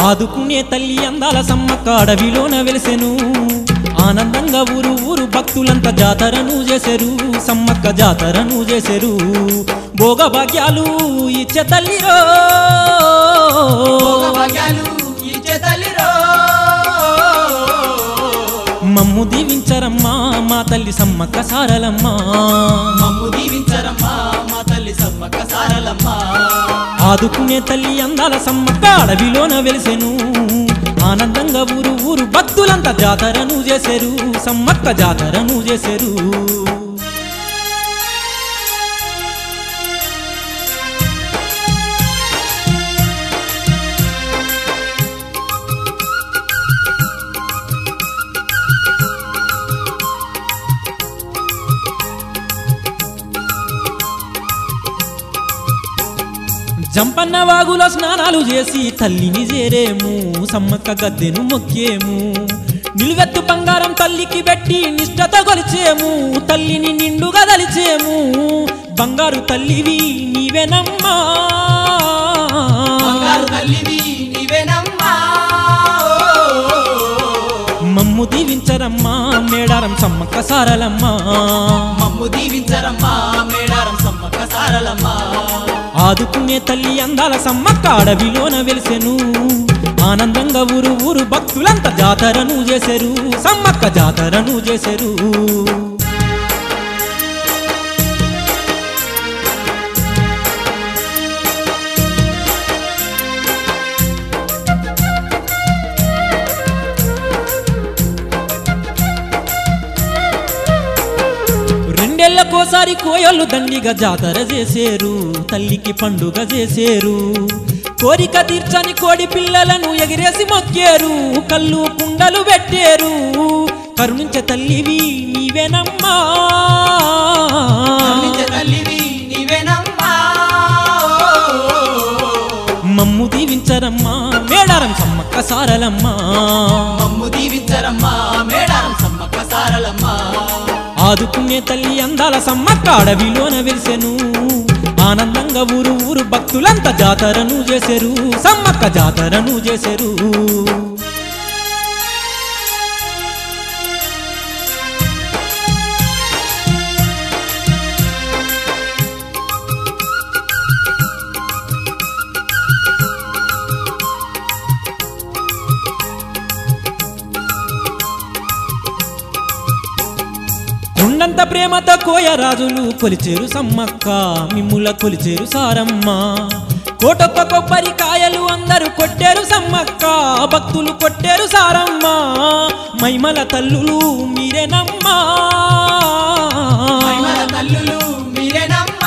ఆదుకునే తల్లి అందాల సమ్మక్క అడవిలోన వెలిసెను ఆనందంగా ఊరు ఊరు భక్తులంతా జాతరను చేశారు సమ్మక్క జాతరను చేశారు భోగ భాగ్యాలు ఇచ్చే తల్లిరో భాగ్యాలు ఇచ్చే తల్లిరో మమ్ము దీవించరమ్మా మా తల్లి సమ్మక్క సారలమ్మా మమ్ము దీవించరమ్మా మా తల్లి సమ్మక్క సారలమ్మా ఆదుకునే తల్లి అందాల సమ్మక్క అడవిలోన వెలిసెను ఆనందంగా ఊరు ఊరు భక్తులంతా జాతరను చేశారు సమ్మక్క జాతరను చేశారు జంపన్న వాగుల స్నానాలు చేసి తల్లిని చేరేము సమ్మక్క గద్దెను మొక్కేము నిలువెత్తు బంగారం తల్లికి పెట్టి నిష్ఠత కొలిచేము తల్లిని నిండుగా దలిచేము బంగారు తల్లివి నీవేనమ్మా బంగారు తల్లివి నీవేనమ్మా మమ్ము దీవించరమ్మా మేడారం సమ్మక్క సారలమ్మా మమ్ము దీవించరమ్మా మేడారం సమ్మక్క సారలమ్మా ఆదుకునే తల్లి అందాల సమ్మక్క అడవిలోన వెలిసెను ఆనందంగా ఊరు ఊరు భక్తులంతా జాతరను చేశారు సమ్మక్క జాతరను చేశారు రెండేళ్లకోసారి కోయళ్ళు దండిగా జాతర చేసేరు తల్లికి పండుగ చేసేరు కోరిక తీర్చని కోడి పిల్లలను ఎగిరేసి మొక్కేరు కళ్ళు కుండలు పెట్టేరు కరుణించే తల్లివి నీవేనమ్మా కరుణించే తల్లివి నీవేనమ్మా మమ్ము దీవించరమ్మా మేడారం సమ్మక్క సారలమ్మా మమ్ము దీవించరమ్మా మేడారం సమ్మక్క సారలమ్మా ఆదుకునే తల్లి అందాల సమ్మక్క అడవిలోన వెలిసెను ఆనందంగా ఊరు ఊరు భక్తులంతా జాతరను చేశారు సమ్మక్క జాతరను చేశారు కొండంత ప్రేమతో కోయరాజులు కొలిచేరు సమ్మక్క మిమ్ముల కొలిచేరు సారమ్మ కోటొక్క కొబ్బరికాయలు అందరూ కొట్టారు సమ్మక్క భక్తులు కొట్టారు సారమ్మ మైమల తల్లులు మీరేనమ్మా మహిమల తల్లులు మీరేనమ్మా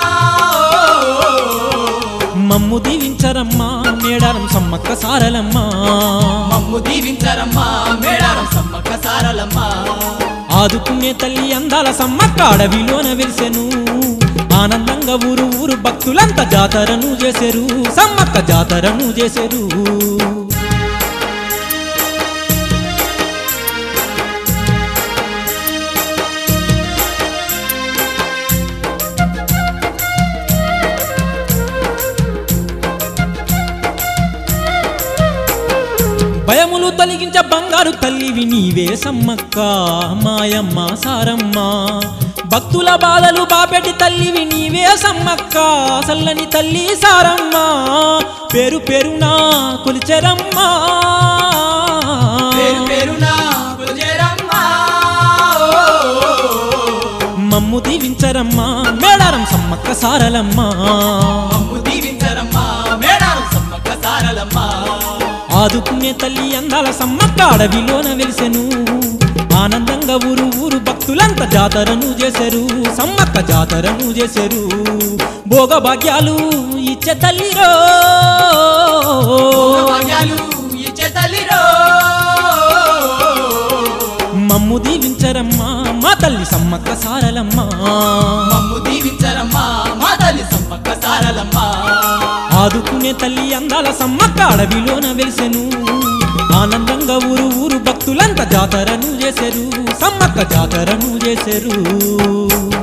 మమ్ము దీవించరమ్మా మేడారం సమ్మక్క సారలమ్మా మమ్ము దీవించరమ్మా మేడారం సమ్మక్క సారలమ్మా ఆదుకునే తల్లి అందాల సమ్మక్క అడవిలోన వెలిసెను ఆనందంగా ఊరు ఊరు భక్తులంతా జాతరను చేశారు సమ్మక్క జాతరను చేశారు భయములు తొలగించ బంగారు తల్లివి నీవే సమ్మక్క మాయమ్మ సారమ్మ భక్తుల బాధలు బాపెటి తల్లివి నీవే సమ్మక్క సల్లని తల్లి సారమ్మ పేరు పేరునా కొలిచెరమ్మా పేరు పేరున కొలిచేరమ్మా మమ్ము దీవించరమ్మా మేడారం సమ్మక్క సారలమ్మా మమ్ము దీవించరమ్మా మేడారం సమ్మక్క సారలమ్మా ఆదుకునే తల్లి అందాల సమ్మక్క అడవిలోన వెలిసెను ఆనందంగా ఊరు ఊరు భక్తులంతా జాతరను చేశారు సమ్మక్క జాతరను చేశారు భోగ భాగ్యాలు ఇచ్చే తల్లిరో భాగ్యాలు ఇచ్చే తల్లిరో మమ్ము దీవించరమ్మా మా తల్లి సమ్మక్క సారలమ్మా మమ్ము దీవించరమ్మా మా తల్లి సమ్మక్క సారలమ్మా ఆదుకునే తల్లి అందాల సమ్మక్క అడవిలోన వెలిసెను ఆనందంగా ఊరు ఊరు భక్తులంతా జాతరను చేశారు సమ్మక్క జాతరను చేశారు